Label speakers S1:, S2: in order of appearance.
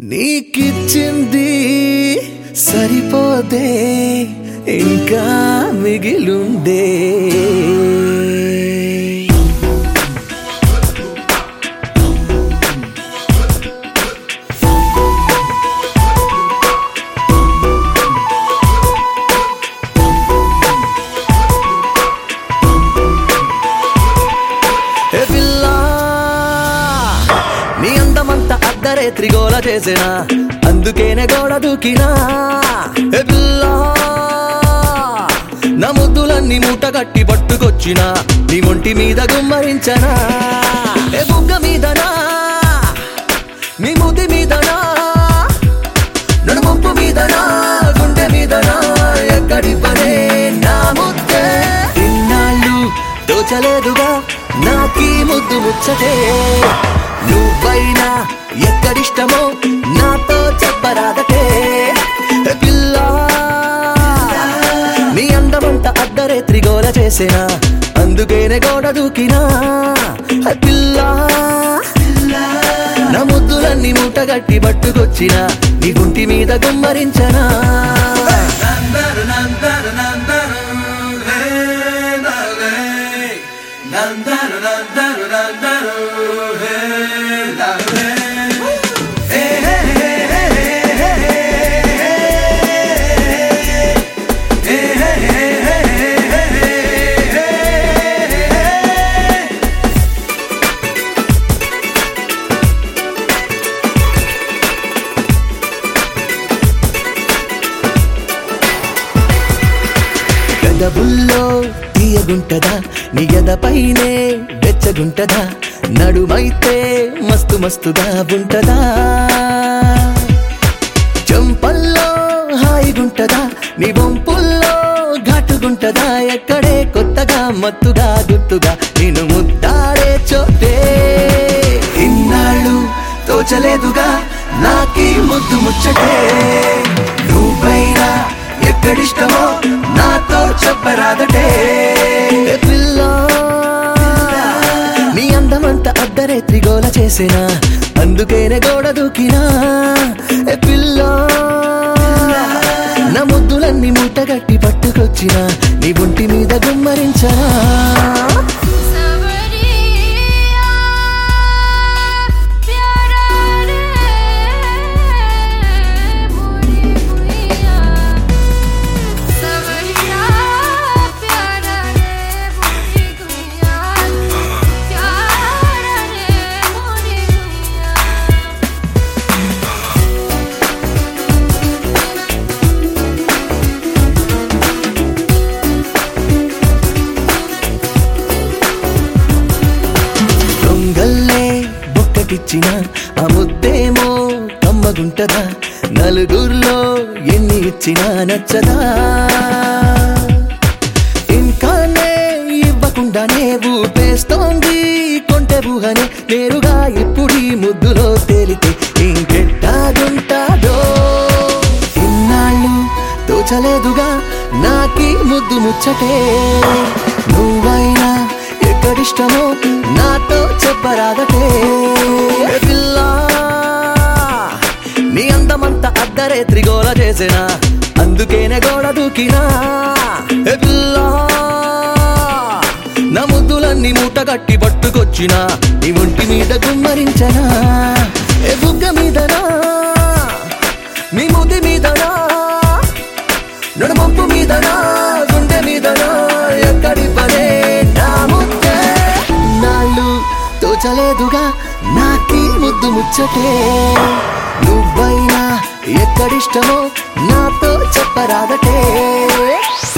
S1: నీకిచ్చింది సరిపోదే ఇంకా మిగిలుండే ఏ పిల్లా నీ అందమంతా అద్దరే త్రిగోల చేసిన అందుకేనే గోడ దూకినా ఏ పిల్లా నా ముద్దులన్నీ మూట కట్టి పట్టుకొచ్చిన నీ ఒంటి మీద గుమ్మరించనా ఏ బుగ్గ మీదనా నీ ముది మీదనా నడుముప్పు మీదనా గుండె మీదనా ఎక్కడి పనే నా ముద్దే ఇన్నాళ్ళు దోచలేదుగా నాకీ ముద్దు ముచ్చటే నువ్వైనా ఎక్కడిష్టమో నాతో చెప్పరాదటే ఏ పిల్లా నీ అందమంత అద్దరే త్రిగోల చేసేనా అందుకేనే గోడ దూకినా ఏ పిల్లా నా ముద్దులన్నీ మూటగట్టి పట్టుకొచ్చిన నీ గుంటి మీద గుమ్మరించనా గదబుల్లో తీయగుంటదా నీ గదపైనే వెచ్చగుంటదా నడుమైతే మస్తు మస్తుగా ఉంటదా చంపల్లో హాయిగుంటదా నీ వంపుల్లో ఘాటుగుంటదా ఎక్కడే కొత్తగా మత్తుగా గుర్తుగా నేను ముద్దాడే చోటే ఇన్నాళ్ళు తోచలేదుగా నాకీ ముద్దు ముచ్చటే నువ్వైనా ఎక్కడిష్టమో నాతో చెప్పరాదటే ఏ పిల్లా నీ అందమంత అద్దరే త్రిగోల చేసిన అందుకేనే గోడ దూకినా ఏ పిల్లా నా ముద్దులన్నీ మూటగట్టి పట్టుకొచ్చిన నీ ఒంటి మీద గుమ్మరించనా
S2: सवरिया प्यारा रे मोरी गुइया सवरिया प्यारा रे मोरी गुइया प्यारा रे मोरी गुइया
S1: దొంగల్లే బొక్కటిచ్చిన ఆ ముద్దేమో కమ్మగుంటదా నలుగురిలో ఎన్ని ఇచ్చినా నచ్చదా ఇంకానే ఇవ్వకుండానే ఊపేస్తోంది కొంటె ఊహనే నేరుగా ఇప్పుడు ఈ ముద్దులో తేలితే ఇంకెట్టాగుంటాదో ఇన్నాళ్ళు తోచలేదుగా నాకీ ముద్దు ముచ్చటే నువ్వైనా ఎక్కడిష్టమో నాతో చెప్పరాదటే ఏ పిల్లా నీ అందమంత అద్దరే త్రిగోల చేసిన అందుకేనే గోడ దూకినా ఏ పిల్లా నా ముద్దులన్నీ మూట కట్టి పట్టుకొచ్చిన నీ ఒంటి మీద గుమ్మరించనా ఏ బుగ్గ మీదనా నీ ముది మీదనా నడుమంపు మీదనా గుండె మీదనా ఎక్కడి పనే నా ముద్దే నాళ్ళు తోచలేదుగా నాకీ ముద్దు ముచ్చటే నువ్వైనా ఎక్కడిష్టమో నాతో చెప్పరాదటే